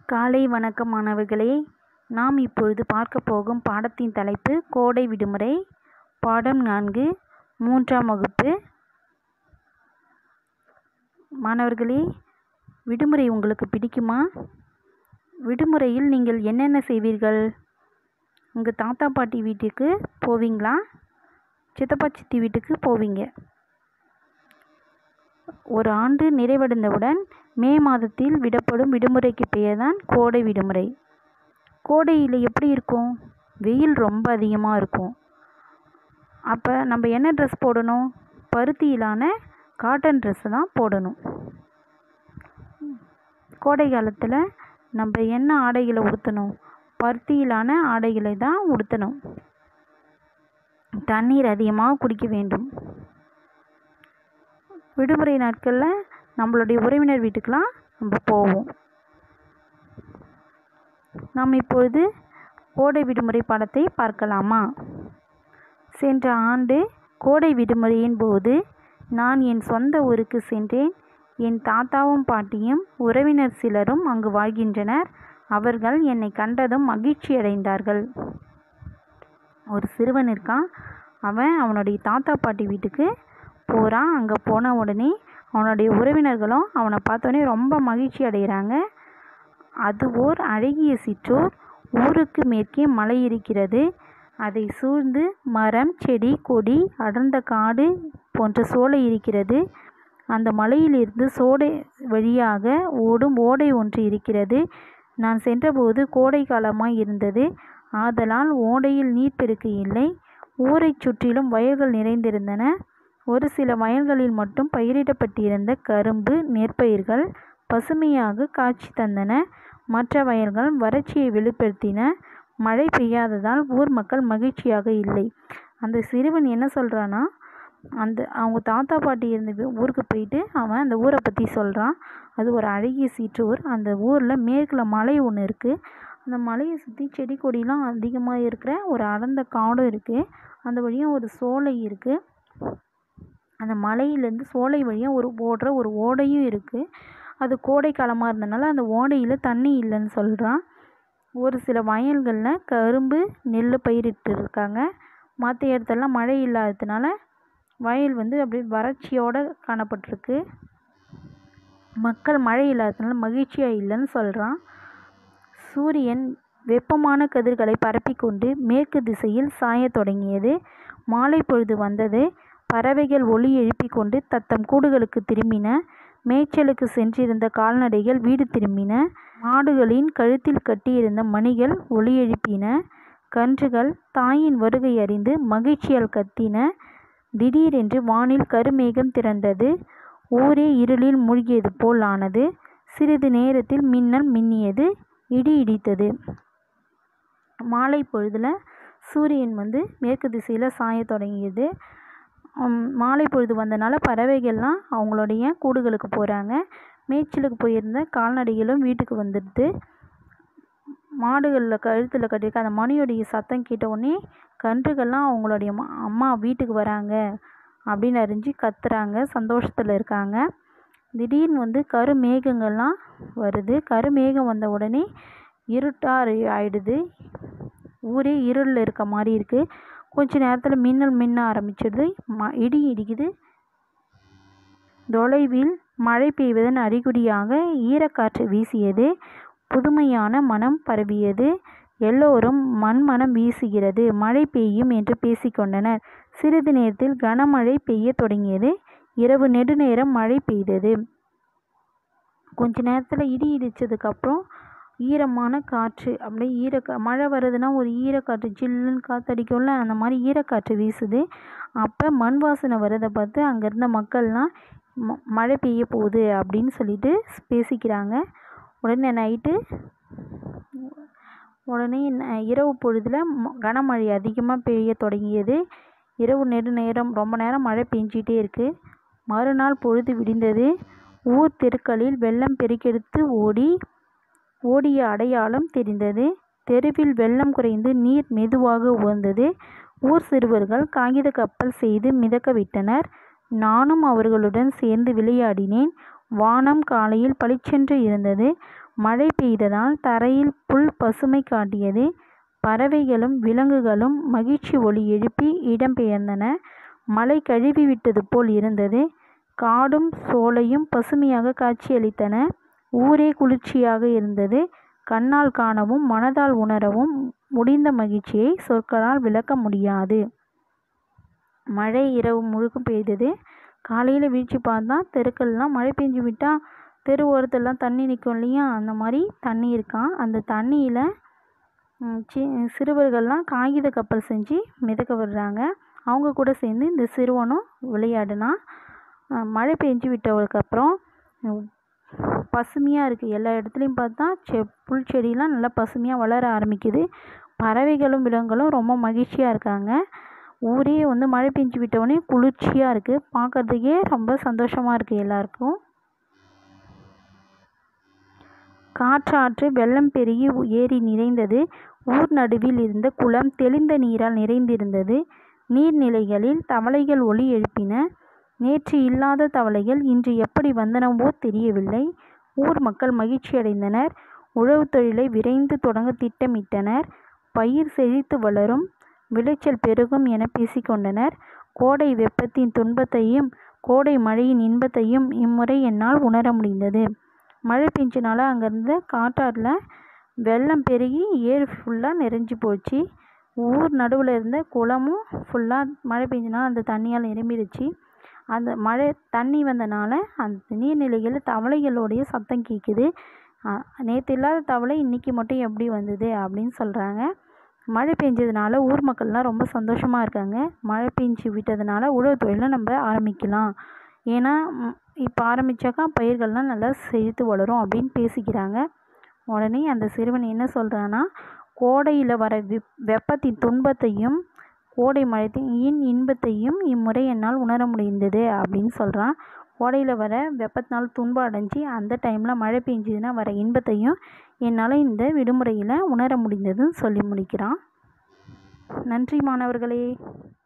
காலை வணக்கம் மாணவர்களே நாம் இப்பொழுது பார்க்க போகும் பாடத்தின் தலைப்பு கோடை விடுமுறை பாடம் நான்கு மூன்றாம் வகுப்பு மாணவர்களே விடுமுறை உங்களுக்கு பிடிக்குமா விடுமுறையில் நீங்கள் என்னென்ன செய்வீர்கள் உங்கள் தாத்தா பாட்டி வீட்டுக்கு போவீங்களா சித்தப்பா சித்தி வீட்டுக்கு போவீங்க ஒரு ஆண்டு நிறைவடைந்தவுடன் மே மாதத்தில் விடப்படும் விடுமுறைக்கு பெயர் தான் கோடை விடுமுறை கோடையில் எப்படி இருக்கும் வெயில் ரொம்ப அதிகமாக இருக்கும் அப்போ நம்ம என்ன ட்ரெஸ் போடணும் பருத்தியிலான காட்டன் ட்ரெஸ்ஸு தான் போடணும் கோடை காலத்தில் நம்ம என்ன ஆடைகளை உடுத்தணும் பருத்தியிலான ஆடைகளை தான் உடுத்தணும் தண்ணீர் அதிகமாக குடிக்க வேண்டும் விடுமுறை நாட்களில் நம்மளுடைய உறவினர் வீட்டுக்கெலாம் நம்ம போவோம் நாம் இப்பொழுது கோடை விடுமுறை பாடத்தை பார்க்கலாமா சென்ற ஆண்டு கோடை விடுமுறையின் போது நான் என் சொந்த ஊருக்கு சென்றேன் என் தாத்தாவும் பாட்டியும் உறவினர் சிலரும் அங்கு வாழ்கின்றனர் அவர்கள் என்னை கண்டதும் மகிழ்ச்சி அடைந்தார்கள் ஒரு சிறுவன் இருக்கான் அவன் அவனுடைய தாத்தா பாட்டி வீட்டுக்கு போகிறான் அங்கே போன உடனே அவனுடைய உறவினர்களும் அவனை பார்த்தோன்னே ரொம்ப மகிழ்ச்சி அடைகிறாங்க அது ஓர் அழகிய சிற்றூர் ஊருக்கு மேற்கே மலை இருக்கிறது அதை சூழ்ந்து மரம் செடி கொடி அடர்ந்த காடு போன்ற சோலை இருக்கிறது அந்த மலையிலிருந்து சோலை வழியாக ஓடும் ஓடை ஒன்று இருக்கிறது நான் சென்றபோது கோடை காலமாய் இருந்தது ஆதலால் ஓடையில் நீர்ப்பெருக்கு இல்லை ஊரைச் சுற்றிலும் வயல்கள் நிறைந்திருந்தன ஒரு சில வயல்களில் மட்டும் பயிரிடப்பட்டிருந்த கரும்பு நெற்பயிர்கள் பசுமையாக காட்சி தந்தன மற்ற வயல்கள் வறட்சியை வெளிப்படுத்தின மழை பெய்யாததால் ஊர் மக்கள் மகிழ்ச்சியாக இல்லை அந்த சிறுவன் என்ன சொல்கிறான்னா அந்த அவங்க தாத்தா பாட்டி இருந்த ஊருக்கு போயிட்டு அவன் அந்த ஊரை பற்றி சொல்கிறான் அது ஒரு அழகிய சிற்றூர் அந்த ஊரில் மேற்கில் மலை ஒன்று இருக்குது அந்த மலையை சுற்றி செடி கொடிலாம் அதிகமாக இருக்கிற ஒரு அடர்ந்த காடும் இருக்குது அந்த வழியாக ஒரு சோலை இருக்குது அந்த மலையிலேருந்து சோலை வழியாக ஒரு ஓடுற ஒரு ஓடையும் இருக்குது அது கோடை காலமாக இருந்தனால அந்த ஓடையில் தண்ணி இல்லைன்னு சொல்கிறான் ஒரு சில வயல்களில் கரும்பு நெல் பயிரிட்டு இருக்காங்க மற்ற இடத்துலலாம் மழை இல்லாததுனால வயல் வந்து அப்படியே வறட்சியோடு காணப்பட்டிருக்கு மக்கள் மழை இல்லாததுனால மகிழ்ச்சியாக இல்லைன்னு சொல்கிறான் சூரியன் வெப்பமான கதிர்களை பரப்பிக்கொண்டு மேற்கு திசையில் சாயத் தொடங்கியது மாலை பொழுது வந்தது பறவைகள் ஒலி எழுப்பி கொண்டு தத்தம் கூடுகளுக்கு திரும்பின மேய்ச்சலுக்கு சென்றிருந்த கால்நடைகள் வீடு திரும்பின மாடுகளின் கழுத்தில் கட்டியிருந்த மணிகள் ஒலி எழுப்பின கன்றுகள் தாயின் வருகை அறிந்து மகிழ்ச்சியால் கத்தின திடீரென்று வானில் கருமேகம் திரண்டது ஊரே இருளில் மூழ்கியது போல் ஆனது சிறிது நேரத்தில் மின்னல் மின்னியது இடி இடித்தது மாலை பொழுதில் சூரியன் வந்து மேற்கு திசையில் சாய தொடங்கியது மாலை பொழுது வந்தனால பறவைகள்லாம் அவங்களுடைய கூடுகளுக்கு போகிறாங்க மேய்ச்சலுக்கு போயிருந்த கால்நடைகளும் வீட்டுக்கு வந்துடுது மாடுகளில் கழுத்தில் கட்டியிருக்க அந்த மணியோடைய சத்தம் கேட்ட உடனே கன்றுகள்லாம் அவங்களுடைய அம்மா வீட்டுக்கு வராங்க அப்படின்னு அறிஞ்சு கத்துறாங்க சந்தோஷத்தில் இருக்காங்க திடீர்னு வந்து கருமேகங்கள்லாம் வருது கருமேகம் வந்த உடனே இருட்டாக ஆயிடுது ஊரே இருளில் இருக்க மாதிரி இருக்குது கொஞ்ச நேரத்தில் மின்னல் மின்ன ஆரம்பிச்சிடுது ம இடி இடிக்குது தொலைவில் மழை பெய்வதன் அறிகுறியாக ஈரக்காற்று வீசியது புதுமையான மனம் பரவியது எல்லோரும் மண் மனம் வீசுகிறது மழை பெய்யும் என்று பேசிக்கொண்டனர் சிறிது நேரத்தில் கனமழை பெய்ய தொடங்கியது இரவு நெடுநேரம் மழை பெய்தது கொஞ்ச நேரத்தில் இடி இடித்ததுக்கப்புறம் ஈரமான காற்று அப்படியே ஈர மழை வருதுன்னா ஒரு ஈரக்காற்று ஜில்லுன்னு காற்றடிக்கும்ல அந்த மாதிரி ஈரக்காற்று வீசுது அப்போ மண் வாசனை வரதை பார்த்து அங்கே இருந்த மக்கள்லாம் ம மழை பெய்ய போகுது அப்படின்னு சொல்லிட்டு பேசிக்கிறாங்க உடனே நைட்டு உடனே இரவு பொழுதில் கனமழை அதிகமாக பெய்ய தொடங்கியது இரவு நெடு நேரம் ரொம்ப நேரம் மழை பெஞ்சிட்டே இருக்குது மறுநாள் பொழுது விடிந்தது ஊர் தெருக்களில் வெள்ளம் பெருக்கெடுத்து ஓடி ஓடிய அடையாளம் தெரிந்தது தெருவில் வெள்ளம் குறைந்து நீர் மெதுவாக உயர்ந்தது ஊர் சிறுவர்கள் காகித கப்பல் செய்து மிதக்க விட்டனர் நானும் அவர்களுடன் சேர்ந்து விளையாடினேன் வானம் காலையில் பளிச்சென்று இருந்தது மழை பெய்ததால் தரையில் புல் பசுமை காட்டியது பறவைகளும் விலங்குகளும் மகிழ்ச்சி ஒலி எழுப்பி இடம்பெயர்ந்தன மழை கழுவி விட்டது போல் இருந்தது காடும் சோலையும் பசுமையாக காட்சியளித்தன ஊரே குளிர்ச்சியாக இருந்தது கண்ணால் காணவும் மனதால் உணரவும் முடிந்த மகிழ்ச்சியை சொற்களால் விளக்க முடியாது மழை இரவு முழுக்க பெய்தது காலையில் வீழ்ச்சி பார்த்தா தெருக்கள்லாம் மழை பெஞ்சு விட்டால் தெரு ஓரத்துலலாம் தண்ணி நிற்கும் இல்லையா அந்த மாதிரி தண்ணி இருக்கான் அந்த தண்ணியில் சி சிறுவர்கள்லாம் காகித கப்பல் செஞ்சு மிதக்க விடுறாங்க அவங்க கூட சேர்ந்து இந்த சிறுவனும் விளையாடினா மழை பெஞ்சு விட்டதுக்கப்புறம் பசுமையாக இருக்குது எல்லா இடத்துலையும் பார்த்தா செ புல் செடியெலாம் நல்லா பசுமையாக வளர ஆரம்பிக்குது பறவைகளும் விலங்குகளும் ரொம்ப மகிழ்ச்சியாக இருக்காங்க ஊரே வந்து மழை பெஞ்சு விட்டவுடனே குளிர்ச்சியாக இருக்குது பார்க்கறதுக்கே ரொம்ப சந்தோஷமாக இருக்குது எல்லாருக்கும் காற்றாற்று வெள்ளம் பெருகி ஏரி நிறைந்தது ஊர் நடுவில் இருந்த குளம் தெளிந்த நீரால் நிறைந்திருந்தது நீர்நிலைகளில் தவளைகள் ஒலி எழுப்பின நேற்று இல்லாத தவளைகள் இன்று எப்படி வந்தனவோ தெரியவில்லை ஊர் மக்கள் மகிழ்ச்சியடைந்தனர் உழவு தொழிலை விரைந்து தொடங்க திட்டமிட்டனர் பயிர் செழித்து வளரும் விளைச்சல் பெருகும் என பேசிக்கொண்டனர் கோடை வெப்பத்தின் துன்பத்தையும் கோடை மழையின் இன்பத்தையும் இம்முறை என்னால் உணர முடிந்தது மழை பெஞ்சனால அங்கேருந்து காட்டாற்றில் வெள்ளம் பெருகி ஏரி ஃபுல்லாக நிறைஞ்சு போச்சு ஊர் நடுவில் இருந்த குளமும் ஃபுல்லாக மழை பெஞ்சனால அந்த தண்ணியால் நிரம்பிடுச்சு அந்த மழை தண்ணி வந்தனால அந்த நீர்நிலைகளில் தவளைகளுடைய சத்தம் கேட்குது நேற்று இல்லாத தவளை இன்றைக்கி மட்டும் எப்படி வந்தது அப்படின்னு சொல்கிறாங்க மழை பெஞ்சதுனால ஊர் மக்கள்லாம் ரொம்ப சந்தோஷமாக இருக்காங்க மழை பெஞ்சு விட்டதுனால உழவு தொழிலை நம்ம ஆரம்பிக்கலாம் ஏன்னா இப்போ ஆரம்பித்தாக்கா பயிர்கள்லாம் நல்லா செழித்து வளரும் அப்படின்னு பேசிக்கிறாங்க உடனே அந்த சிறுவன் என்ன சொல்கிறான்னா கோடையில் வர வெப் வெப்பத்தின் துன்பத்தையும் கோடை மழையின் இன்பத்தையும் இம்முறை என்னால் உணர முடிந்தது அப்படின்னு சொல்கிறான் கோடையில் வர வெப்பத்தினால் துன்பம் அடைஞ்சு அந்த டைமில் மழை பெஞ்சதுன்னா வர இன்பத்தையும் என்னால் இந்த விடுமுறையில் உணர முடிந்ததுன்னு சொல்லி முடிக்கிறான் நன்றி மாணவர்களே